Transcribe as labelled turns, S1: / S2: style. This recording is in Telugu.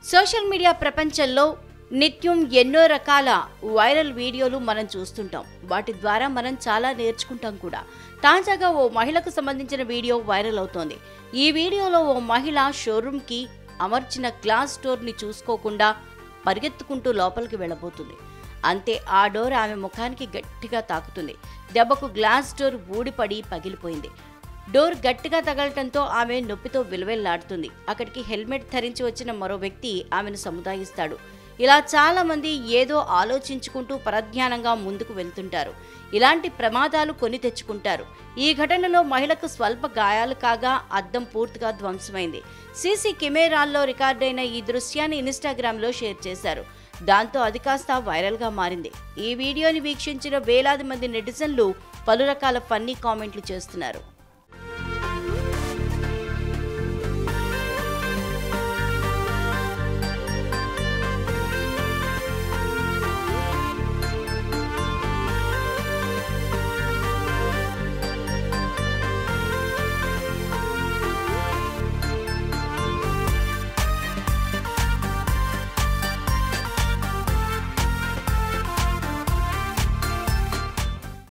S1: సోషల్ మీడియా ప్రపంచంలో నిత్యం ఎన్నో రకాల వైరల్ వీడియోలు మనం చూస్తుంటాం వాటి ద్వారా మనం చాలా నేర్చుకుంటాం కూడా తాజాగా ఓ మహిళకు సంబంధించిన వీడియో వైరల్ అవుతోంది ఈ వీడియోలో ఓ మహిళ షోరూంకి అమర్చిన గ్లాస్ డోర్ని చూసుకోకుండా పరిగెత్తుకుంటూ లోపలికి వెళ్ళబోతుంది అంతే ఆ డోర్ ఆమె ముఖానికి గట్టిగా తాకుతుంది దెబ్బకు గ్లాస్ డోర్ ఊడిపడి పగిలిపోయింది డోర్ గట్టిగా తగలటంతో ఆమె నొప్పితో విలువెల్లాడుతుంది అక్కడికి హెల్మెట్ ధరించి వచ్చిన మరో వ్యక్తి ఆమెను సముదాయిస్తాడు ఇలా చాలా మంది ఏదో ఆలోచించుకుంటూ పరధ్యానంగా ముందుకు వెళ్తుంటారు ఇలాంటి ప్రమాదాలు కొని తెచ్చుకుంటారు ఈ ఘటనలో మహిళకు స్వల్ప గాయాలు కాగా అద్దం పూర్తిగా ధ్వంసమైంది సీసీ కెమెరాల్లో రికార్డైన ఈ దృశ్యాన్ని ఇన్స్టాగ్రామ్లో షేర్ చేశారు దాంతో అది కాస్త వైరల్గా మారింది ఈ వీడియోని వీక్షించిన వేలాది మంది నెటిజన్లు పలు రకాల ఫన్నీ కామెంట్లు చేస్తున్నారు